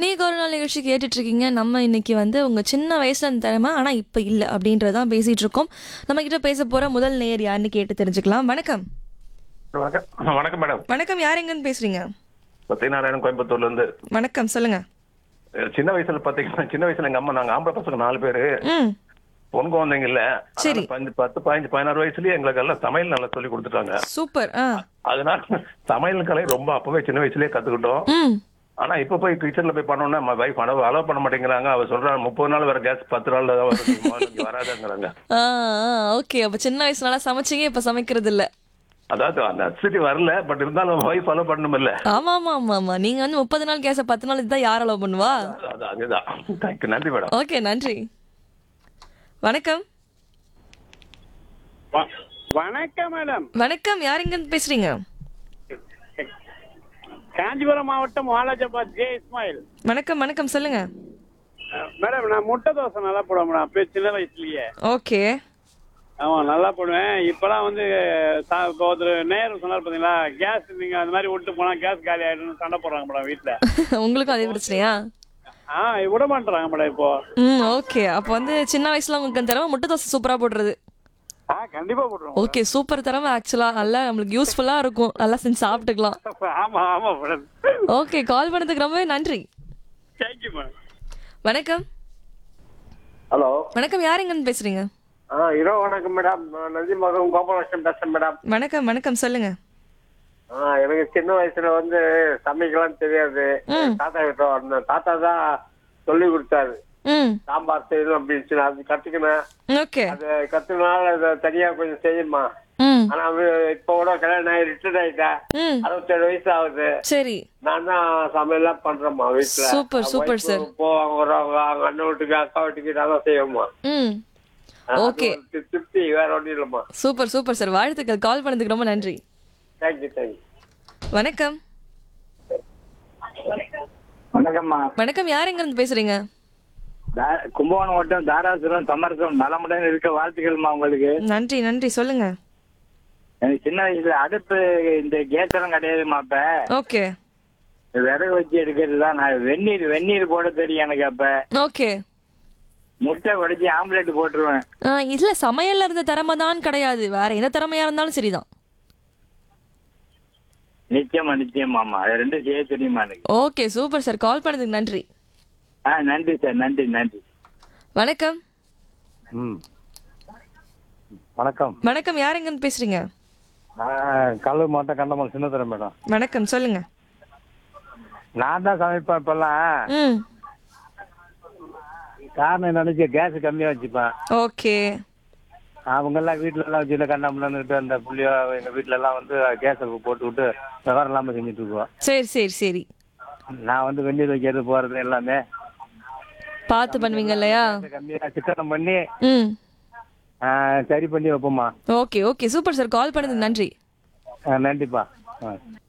நீங்க ஒரு நாள் நிகழ்ச்சி கேட்டுட்டு இருக்கீங்க நம்ம இன்னைக்கு வந்து உங்க சின்ன வயசுல அந்த திறமை ஆனா இப்ப இல்ல அப்படின்றதான் பேசிட்டு இருக்கோம் நம்ம கிட்ட பேச போற முதல் நேயர் யாருன்னு கேட்டு தெரிஞ்சுக்கலாம் வணக்கம் வணக்கம் வணக்கம் மேடம் வணக்கம் யார் எங்கன்னு பேசுறீங்க சத்யநாராயணன் கோயம்புத்தூர்ல இருந்து வணக்கம் சொல்லுங்க அஹ் சின்ன வயசுல பாத்தீங்கன்னா சின்ன வயசுல எங்க அம்மா நாங்க ஆம்பளை பசங்க நாலு பேரு ம் பொன் குழந்தைங்க இல்ல சரி. அதனால பஞ்சு பத்து பதினஞ்சு பதினாறு வயசுலயே எங்களுக்கு எல்லாம் சமையல் நல்லா சொல்லி கொடுத்துட்டாங்க சூப்பர் ஆ அதனால சமையல் கலை ரொம்ப அப்பவே சின்ன வயசுலயே கத்துக்கிட்டோம் ம் ஆனா இப்ப போய் கிச்சன்ல போய் பண்ணோம்னா நம்ம வைஃப் அளவு அலோவ் பண்ண மாட்டேங்கிறாங்க அவ சொல்றாங்க முப்பது நாள் வர கேஸ் பத்து நாள் தான் வருது இங்க வராதுங்கிறாங்க ஆ ஓகே அப்ப சின்ன வயசுல நல்லா சமைச்சீங்க இப்ப சமைக்கிறது இல்ல அதாவது நெசசிட்டி வரல பட் இருந்தாலும் வைஃப் அலோவ் பண்ணணும் இல்ல ஆமா ஆமா ஆமா ஆமா நீங்க வந்து முப்பது நாள் கேஸ பத்து நாள் இதுதான் யார் அலோவ் பண்ணுவா அது அதுதான் தேங்க்யூ நன்றி மேடம் ஓகே நன்றி வணக்கம் வ- வணக்கம் மேடம் வணக்கம் யார் எங்கன்னு பேசுறீங்க காஞ்சிபுரம் மாவட்டம் வாலாஜாபாத் ஜே இஸ்மாயில் வணக்கம் வணக்கம் சொல்லுங்க அஹ், மேடம் நான் முட்டை தோசை நல்லா போடுவேன் மேடம் அப்பயே சின்ன வயசுலயே ஓகே ஆமா நல்லா போடுவேன் இப்பெல்லாம் வந்து சா- இப்போ ஒருத்தர் நேரு சொன்னார் பாத்தீங்களா கேஸ் நீங்க அந்த மாதிரி விட்டு போனா கேஸ் காலி ஆயிடும்னு சண்டை போடுறாங்க மேடம் வீட்டுல உங்களுக்கும் அதே பிரச்சனையா ஆ விட மாட்டேறாங்க மேடம் இப்போ ம் ஓகே அப்போ வந்து சின்ன வயசுல உங்களுக்கு திறமை முட்டை தோசை சூப்பரா போடுறது ஆ கண்டிப்பா போடுறோம் ஓகே சூப்பர் திறமை ஆக்சுவலா நல்லா நம்மளுக்கு யூஸ்ஃபுல்லா இருக்கும் நல்லா செஞ்சு சாப்பிட்டுக்கலாம் ஆமா ஆமா மேடம் ஓகே கால் பண்ணதுக்கு ரொம்பவே நன்றி தேங்க்யூ மேடம் வணக்கம் ஹலோ வணக்கம் யார் எங்கன்னு பேசுறீங்க ஆ இரவு வணக்கம் மேடம் நான் நந்தி மகன் கோபாலகிருஷ்ணன் பேசுறேன் மேடம் வணக்கம் வணக்கம் சொல்லுங்க ஆ எனக்கு சின்ன வயசுல வந்து சமைக்கலாம் தெரியாது ம். தாத்தா கிட்ட வந்தேன் தாத்தா தான் சொல்லி கொடுத்தாரு ம் சாம்பார் செய்யணும் அப்படின்னு சொல்லி அது கத்துக்கினேன் ஓகே அது கத்துனால அதை தனியா கொஞ்சம் செய்யுமா ம் ஆனா அது இப்ப கூட கல்யாணம் ஆகி ரிட்டர்ட் ஆயிட்டேன் ம் அறுபத்தேழு வயசு ஆகுது சரி நான் தான் சமையல்லாம் பண்றேம்மா வீட்டுல Super, super, sir. போவாங்க வருவாங்க அவங்க அண்ணன் வீட்டுக்கு அக்கா வீட்டுக்கு நான் தான் செய்வோம்மா ம் அது Okay. ஒரு திருப்தி வேற ஒன்றும் இல்லைம்மா சூப்பர் சூப்பர் சார் வாழ்த்துக்கள் கால் பண்ணதுக்கு ரொம்ப நன்றி தேங்க்யூ தேங்க்யூ வணக்கம் வணக்கம்மா வணக்கம் யார் எங்கன்னு பேசுறீங்க தா- கும்பகோணம் வட்டம் தாராசுரம் சமரசம் நலமுடன் இருக்க வாழ்த்துக்கள்மா உங்களுக்கு நன்றி நன்றி சொல்லுங்க எனக்கு சின்ன வயசுல அடுப்பு இந்த கேஸ் எல்லாம் கிடையாதுமா அப்ப ஓகே விறகு வச்சு எடுக்கிறது தான் நான் வெந்நீர் வெந்நீர் போட தெரியும் எனக்கு அப்ப ஓகே முட்டை உடைச்சி ஆம்லெட் போட்டுருவேன் ஆ, இல்ல சமையல்ல இருந்த திறமை தான் கிடையாது வேற எந்த திறமையா இருந்தாலும் சரிதான் நிச்சயமா நிச்சயமாமா அது ரெண்டும் செய்ய தெரியுமா எனக்கு ஓகே சூப்பர் சார் கால் பண்ணதுக்கு நன்றி ஆ நன்றி சார் நன்றி நன்றி வணக்கம் ம் வணக்கம் வணக்கம் யார் எங்கன்னு பேசுறீங்க நான் கல்லூர் மாவட்டம் கண்டமல் சின்னதுரை மேடம் வணக்கம் சொல்லுங்க நான் தான் சமைப்பேன் இப்பெல்லாம் ம் காரணம் நினைச்ச கேஸ் கம்மியாக வச்சுப்பேன் ஓகே அவங்கெல்லாம் வீட்டுல எல்லாம் வச்சுட்டு கண்ணாமலன்னுட்டு அந்த புள்ளியோ எங்க வீட்டுல எல்லாம் வந்து கேஸை போட்டு விட்டு விவரம் இல்லாம செஞ்சுட்டு இருக்கோம் சரி சரி சரி நான் வந்து வெந்நீர் வைக்கிறது போறது எல்லாமே பார்த்து பண்ணுவீங்க இல்லையா கம்மியாக சிக்கனம் பண்ணி ம் ஆ, சரி பண்ணி வைப்போம்மா okay okay super sir call பண்ணதுக்கு நன்றி ஆ, நன்றிப்பா ஆ